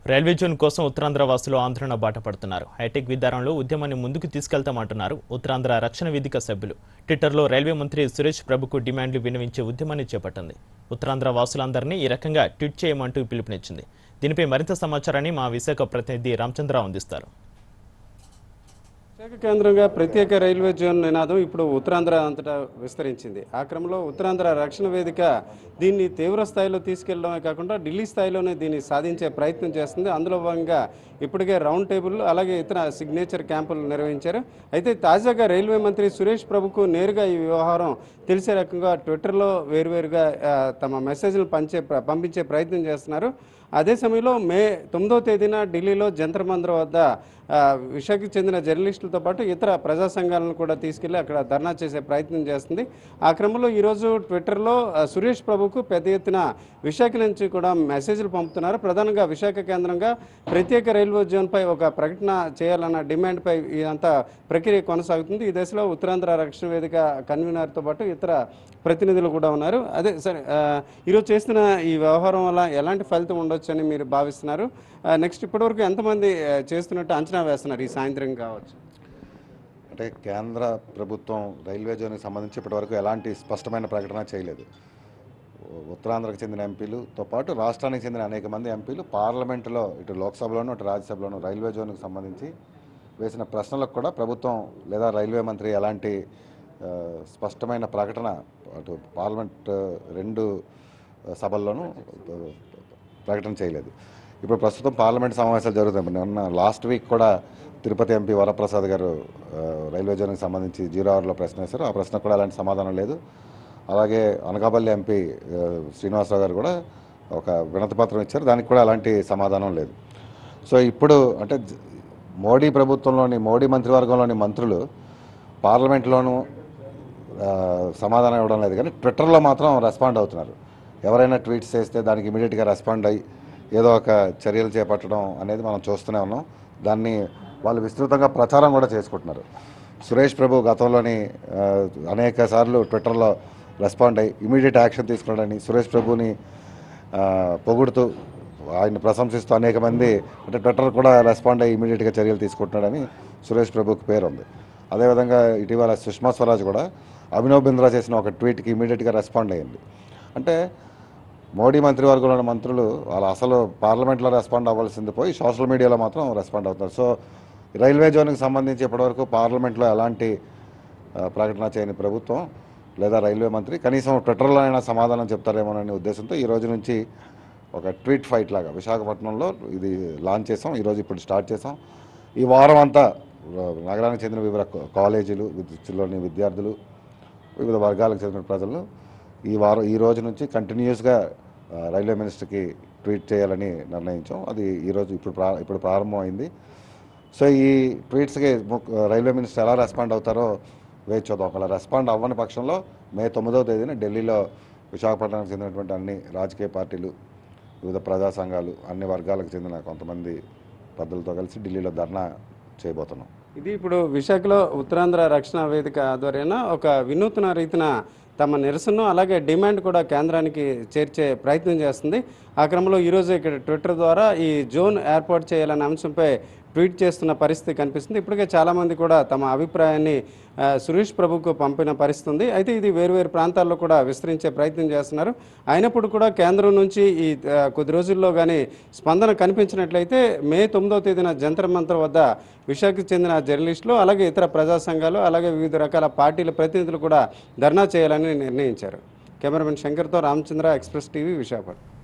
railway zone కోసం ఉత్తరాంధ్ర వాసులు ఆందోళన బాట పడుతున్నారు హైటెక్ విధానంలో ఉద్యమాన్ని ముందుకు తీసుకెళ్తామంటున్నారు ఉత్తరాంధ్ర రక్షణ వేదిక సభ్యులు ట్విట్టర్లో రైల్వే మంత్రి సురేష్ ప్రభుకు డిమాండ్లు విన్నవించే ఉద్యమాన్ని చేపట్టింది ఉత్తరాంధ్ర వాసులందరినీ ఈ రకంగా ట్వీట్ చేయమంటూ పిలుపునిచ్చింది దీనిపై మరింత సమాచారాన్ని మా విశాఖ ప్రతినిధి రామచంద్రరావు అందిస్తారు విశాఖ కేంద్రంగా ప్రత్యేక రైల్వే జోన్ నినాదం ఇప్పుడు ఉత్తరాంధ్ర అంతటా విస్తరించింది ఆ క్రమంలో ఉత్తరాంధ్ర రక్షణ వేదిక దీన్ని తీవ్ర స్థాయిలో తీసుకెళ్లడమే కాకుండా ఢిల్లీ స్థాయిలోనే దీన్ని సాధించే ప్రయత్నం చేస్తుంది అందులో భాగంగా ఇప్పటికే రౌండ్ టేబుల్ అలాగే ఇతర సిగ్నేచర్ క్యాంపులు నిర్వహించారు అయితే తాజాగా రైల్వే మంత్రి సురేష్ ప్రభుకు నేరుగా ఈ వ్యవహారం తెలిసే రకంగా ట్విట్టర్లో వేరువేరుగా ఆ, తమ మెసేజ్లు పంచే పంపించే ప్రయత్నం చేస్తున్నారు అదే సమయంలో మే తొమ్మిదవ తేదీన ఢిల్లీలో జంతర్ మందర్ వద్ద ఆ, విశాఖకు చెందిన జర్నలిస్టులతో పాటు ఇతర ప్రజా సంఘాలను కూడా తీసుకెళ్లి అక్కడ ధర్నా చేసే ప్రయత్నం చేస్తుంది ఆ క్రమంలో ఈరోజు ట్విట్టర్లో ఆ, సురేష్ ప్రభుకు పెద్ద ఎత్తున విశాఖ నుంచి కూడా మెసేజ్లు పంపుతున్నారు ప్రధానంగా విశాఖ కేంద్రంగా ప్రత్యేక రైల్వే జోన్పై ఒక ప్రకటన చేయాలన్న డిమాండ్పై ఇదంతా ప్రక్రియ కొనసాగుతుంది ఈ దశలో ఉత్తరాంధ్ర రక్షణ వేదిక కన్వీనర్తో పాటు ఇతర ప్రతినిధులు కూడా ఉన్నారు అదే సరే ఆ, ఈరోజు చేస్తున్న ఈ వ్యవహారం వల్ల ఎలాంటి ఫలితం ఉండొచ్చు అని మీరు భావిస్తున్నారు నెక్స్ట్ ఇప్పటివరకు ఎంతమంది ఆ, చేస్తున్నట్టు అంచనా వేస్తున్నారు ఈ సాయంత్రం కావచ్చు అంటే కేంద్ర ప్రభుత్వం రైల్వే జోన్కి సంబంధించి ఇప్పటివరకు ఎలాంటి స్పష్టమైన ప్రకటన చేయలేదు ఉత్తరాంధ్రకు చెందిన ఎంపీలతో పాటు రాష్ట్రానికి చెందిన అనేక మంది ఎంపీలు పార్లమెంటులో ఇటు లోక్సభలోను ఇటు రాజ్యసభలోను రైల్వే జోన్కి సంబంధించి వేసిన ప్రశ్నలకు కూడా ప్రభుత్వం లేదా రైల్వే మంత్రి ఎలాంటి ఆ, స్పష్టమైన ప్రకటన అటు పార్లమెంట్ ఆ, రెండు సభల్లోనూ ఆ, ప్రకటన చేయలేదు ఇప్పుడు ప్రస్తుతం పార్లమెంట్ సమావేశాలు జరుగుతాయి నిన్న లాస్ట్ వీక్ కూడా తిరుపతి ఎంపీ వరప్రసాద్ గారు ఆ, రైల్వే జోన్కి సంబంధించి జీరో అవర్లో ప్రశ్న వేశారు ఆ ప్రశ్న కూడా ఎలాంటి సమాధానం లేదు అలాగే అనకాపల్లి ఎంపీ ఆ, శ్రీనివాసరావు గారు కూడా ఒక వినతి పత్రం ఇచ్చారు దానికి కూడా ఎలాంటి సమాధానం లేదు సో ఇప్పుడు అంటే జ- మోడీ ప్రభుత్వంలోని మోడీ మంత్రివర్గంలోని మంత్రులు పార్లమెంట్లోనూ ఆ, సమాధానం ఇవ్వడం లేదు కానీ ట్విట్టర్లో మాత్రం రెస్పాండ్ అవుతున్నారు ఎవరైనా ట్వీట్స్ చేస్తే దానికి ఇమీడియట్గా రెస్పాండ్ అయ్యి ఏదో ఒక చర్యలు చేపట్టడం అనేది మనం చూస్తూనే ఉన్నాం దాన్ని వాళ్ళు విస్తృతంగా ప్రచారం కూడా చేసుకుంటున్నారు సురేష్ ప్రభు గతంలోని ఆ, అనేక సార్లు ట్విట్టర్లో రెస్పాండ్ అయ్యి ఇమీడియట్ యాక్షన్ తీసుకోవడానికి సురేష్ ప్రభుని ఆ, పొగుడుతూ ఆయన ప్రశంసిస్తూ అనేక మంది అంటే ట్విట్టర్ కూడా రెస్పాండ్ అయ్యి ఇమీడియట్గా చర్యలు తీసుకుంటున్నాడని సురేష్ ప్రభుకి పేరు ఉంది అదేవిధంగా ఇటీవల సుష్మా స్వరాజ్ కూడా అభినవ్ బింద్రా చేసిన ఒక ట్వీట్కి ఇమీడియట్గా రెస్పాండ్ అయ్యింది అంటే మోడీ మంత్రివర్గంలోని మంత్రులు వాళ్ళు అసలు పార్లమెంట్లో రెస్పాండ్ అవ్వాల్సింది పోయి సోషల్ మీడియాలో మాత్రం రెస్పాండ్ అవుతున్నారు సో రైల్వే జోన్కి సంబంధించి ఇప్పటివరకు పార్లమెంట్లో ఎలాంటి ఆ, ప్రకటన చేయని ప్రభుత్వం లేదా రైల్వే మంత్రి కనీసం ట్విట్టర్లో అయినా సమాధానం చెప్తారేమోననే ఉద్దేశంతో ఈ రోజు నుంచి ఒక ట్వీట్ ఫైట్ లాగా విశాఖపట్నంలో ఇది లాంచ్ చేసాం ఈరోజు ఇప్పుడు స్టార్ట్ చేసాం ఈ వారం అంతా ఆ, నగరానికి చెందిన వివిధ కా- కాలేజీలు విద్యుత్లోని విద్యార్థులు వివిధ వర్గాలకు చెందిన ప్రజలు ఈ వారం ఈ రోజు నుంచి కంటిన్యూస్గా ఆ, రైల్వే మినిస్టర్కి ట్వీట్ చేయాలని నిర్ణయించాం అది ఈరోజు ఇప్పుడు ప్రా ఇప్పుడు ప్రారంభమైంది సో ఈ ట్వీట్స్కి ము- రైల్వే మినిస్టర్ ఎలా రెస్పాండ్ అవుతారో వేచి చూద్దాం ఒకవేళ రెస్పాండ్ అవ్వని పక్షంలో మే తొమ్మిదవ తేదీన ఢిల్లీలో విశాఖపట్నానికి చెందినటువంటి అన్ని రాజకీయ పార్టీలు వివిధ ప్రజా సంఘాలు అన్ని వర్గాలకు చెందిన కొంతమంది పెద్దలతో కలిసి ఢిల్లీలో ధర్నా చేయబోతున్నాం ఇది ఇప్పుడు విశాఖలో ఉత్తరాంధ్ర రక్షణ వేదిక ఆధ్వర్యాన ఒక వినూత్న రీతిన తమ నిరసనను అలాగే డిమాండ్ కూడా కేంద్రానికి చేర్చే ప్రయత్నం చేస్తుంది ఆ క్రమంలో ఈరోజు ఇక్కడ ట్విట్టర్ ద్వారా ఈ జోన్ ఏర్పాటు చేయాలనే అంశంపై ట్వీట్ చేస్తున్న పరిస్థితి కనిపిస్తుంది ఇప్పటికే చాలామంది కూడా తమ అభిప్రాయాన్ని ఆ, సురేష్ ప్రభుకు పంపిన పరిస్థితి ఉంది అయితే ఇది వేరువేరు ప్రాంతాల్లో కూడా విస్తరించే ప్రయత్నం చేస్తున్నారు అయినప్పుడు కూడా కేంద్రం నుంచి ఈ ఆ, కొద్ది రోజుల్లో కానీ స్పందన కనిపించినట్లయితే మే తొమ్మిదవ తేదీన జంతర్ మంతర్ వద్ద విశాఖకు చెందిన జర్నలిస్టులు అలాగే ఇతర ప్రజా సంఘాలు అలాగే వివిధ రకాల పార్టీల ప్రతినిధులు కూడా ధర్నా చేయాలని నిర్ణయించారు కెమెరామెన్ శంకర్తో రామచంద్ర ఎక్స్ప్రెస్ టీవీ విశాఖపట్నం